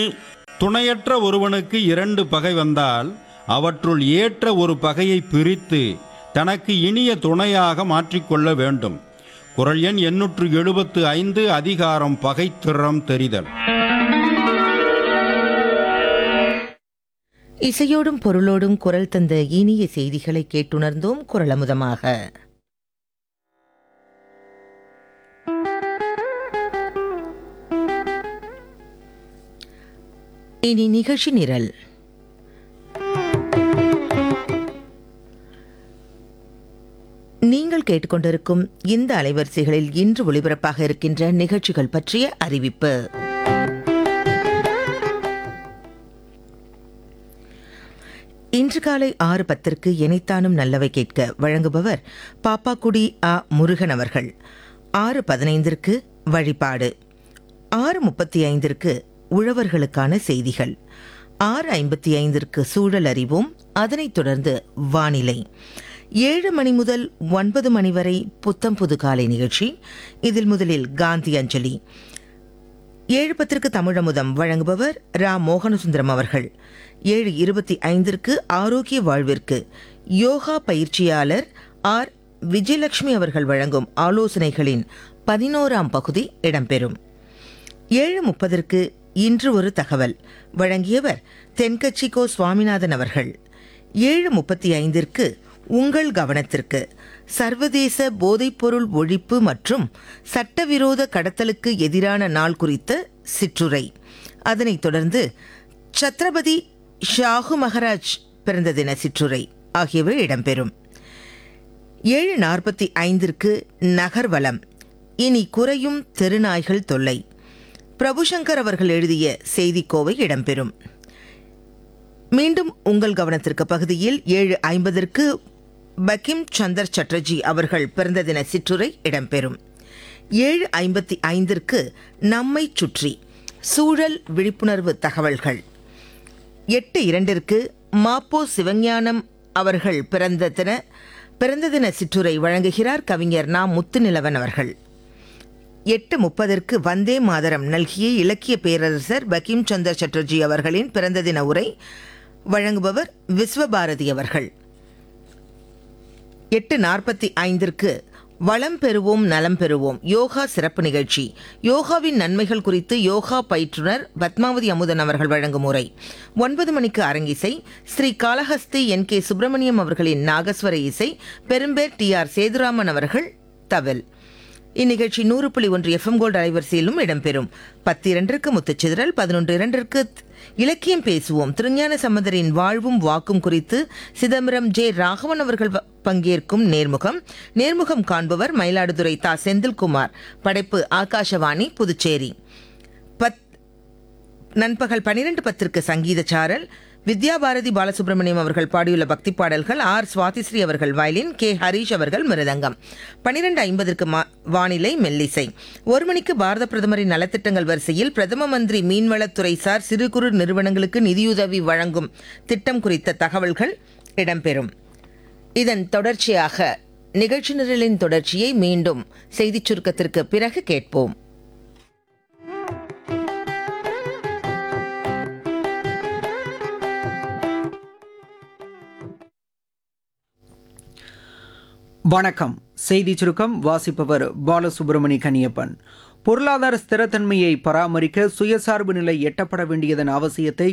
துணையற்ற ஒருவனுக்கு இரண்டு பகை வந்தால் அவற்றுள் ஏற்ற ஒரு பகையை பிரித்து தனக்கு இனிய துணையாக மாற்றிக்கொள்ள வேண்டும் குரல் எண் எண்ணூற்று எழுபத்து ஐந்து அதிகாரம் பகைத்திறம் தெரிதல் இசையோடும் பொருளோடும் குரல் தந்த இனிய செய்திகளை கேட்டுணர்ந்தோம் குரலமுதமாக இனி நிகழ்ச்சி நிரல் நீங்கள் கேட்டுக்கொண்டிருக்கும் இந்த அலைவரிசைகளில் இன்று ஒளிபரப்பாக இருக்கின்ற நிகழ்ச்சிகள் பற்றிய அறிவிப்பு இன்று காலை ஆறு பத்திற்கு எனைத்தானும் நல்லவை கேட்க வழங்குபவர் பாப்பாக்குடி அ முருகன் அவர்கள் ஆறு பதினைந்திற்கு வழிபாடு ஆறு முப்பத்தி ஐந்திற்கு உழவர்களுக்கான செய்திகள் ஆறு ஐம்பத்தி ஐந்திற்கு சூழல் அறிவோம் அதனைத் தொடர்ந்து வானிலை ஏழு மணி முதல் ஒன்பது மணி வரை புத்தம் புது காலை நிகழ்ச்சி இதில் முதலில் காந்தி அஞ்சலி ஏழு பத்திற்கு தமிழமுதம் வழங்குபவர் ரா மோகனசுந்தரம் அவர்கள் ஏழு இருபத்தி ஐந்திற்கு ஆரோக்கிய வாழ்விற்கு யோகா பயிற்சியாளர் ஆர் விஜயலட்சுமி அவர்கள் வழங்கும் ஆலோசனைகளின் பதினோராம் பகுதி இடம்பெறும் ஏழு முப்பதற்கு இன்று ஒரு தகவல் வழங்கியவர் தென்கட்சி கோ சுவாமிநாதன் அவர்கள் ஏழு முப்பத்தி ஐந்திற்கு உங்கள் கவனத்திற்கு சர்வதேச போதைப்பொருள் ஒழிப்பு மற்றும் சட்டவிரோத கடத்தலுக்கு எதிரான நாள் குறித்த சிற்றுரை அதனைத் தொடர்ந்து சத்ரபதி ஷாஹு மகராஜ் பிறந்த தின சிற்றுரை ஆகியவை இடம்பெறும் ஏழு நாற்பத்தி ஐந்திற்கு நகர்வலம் இனி குறையும் தெருநாய்கள் தொல்லை பிரபுசங்கர் அவர்கள் எழுதிய செய்திக்கோவை இடம்பெறும் மீண்டும் உங்கள் கவனத்திற்கு பகுதியில் ஏழு ஐம்பதற்கு பக்கிம் சந்தர் சட்டர்ஜி அவர்கள் பிறந்த தின சிற்றுரை இடம்பெறும் ஏழு ஐம்பத்தி ஐந்திற்கு நம்மை சுற்றி சூழல் விழிப்புணர்வு தகவல்கள் எட்டு இரண்டிற்கு மாப்போ சிவஞானம் அவர்கள் பிறந்த தின பிறந்த தின சிற்றுரை வழங்குகிறார் கவிஞர் நா முத்துநிலவன் அவர்கள் எட்டு முப்பதற்கு வந்தே மாதரம் நல்கிய இலக்கிய பேரரசர் பகிம் சந்தர் சட்டர்ஜி அவர்களின் பிறந்த தின உரை வழங்குபவர் விஸ்வபாரதி அவர்கள் எட்டு நாற்பத்தி ஐந்திற்கு வளம் பெறுவோம் நலம் பெறுவோம் யோகா சிறப்பு நிகழ்ச்சி யோகாவின் நன்மைகள் குறித்து யோகா பயிற்றுனர் பத்மாவதி அமுதன் அவர்கள் வழங்கும் உரை ஒன்பது மணிக்கு அரங்கிசை ஸ்ரீ காளஹஸ்தி என் கே சுப்பிரமணியம் அவர்களின் நாகஸ்வர இசை பெரும்பேர் டி ஆர் சேதுராமன் அவர்கள் தவில் இந்நிகழ்ச்சி நூறு புள்ளி ஒன்று எஃப்எம் கோல்டு அலைவரிசையிலும் இடம்பெறும் பத்து இரண்டிற்கு முத்துச்சிதறல் பதினொன்று இரண்டிற்கு இலக்கியம் பேசுவோம் திருஞான சம்பந்தரின் வாழ்வும் வாக்கும் குறித்து சிதம்பரம் ஜே ராகவன் அவர்கள் வ- பங்கேற்கும் நேர்முகம் நேர்முகம் காண்பவர் மயிலாடுதுறை தா செந்தில்குமார் படைப்பு ஆகாஷவாணி புதுச்சேரி பத் நண்பகல் பனிரெண்டு பத்திற்கு சங்கீத சாரல் வித்யா பாரதி பாலசுப்ரமணியம் அவர்கள் பாடியுள்ள பக்தி பாடல்கள் ஆர் சுவாதிஸ்ரீ அவர்கள் வயலின் கே ஹரீஷ் அவர்கள் மிருதங்கம் பனிரெண்டு ஐம்பதற்கு மா- வானிலை மெல்லிசை ஒரு மணிக்கு பாரத பிரதமரின் நலத்திட்டங்கள் வரிசையில் பிரதம மந்திரி மீன்வளத்துறை சார் சிறு குறு நிறுவனங்களுக்கு நிதியுதவி வழங்கும் திட்டம் குறித்த தகவல்கள் இடம்பெறும் இதன் தொடர்ச்சியாக நிகழ்ச்சி நிரலின் தொடர்ச்சியை மீண்டும் செய்திச் சுருக்கத்திற்கு பிறகு கேட்போம் வணக்கம் செய்தி சுருக்கம் வாசிப்பவர் பாலசுப்ரமணி கனியப்பன் பொருளாதார ஸ்திரத்தன்மையை பராமரிக்க சுயசார்பு நிலை எட்டப்பட வேண்டியதன் அவசியத்தை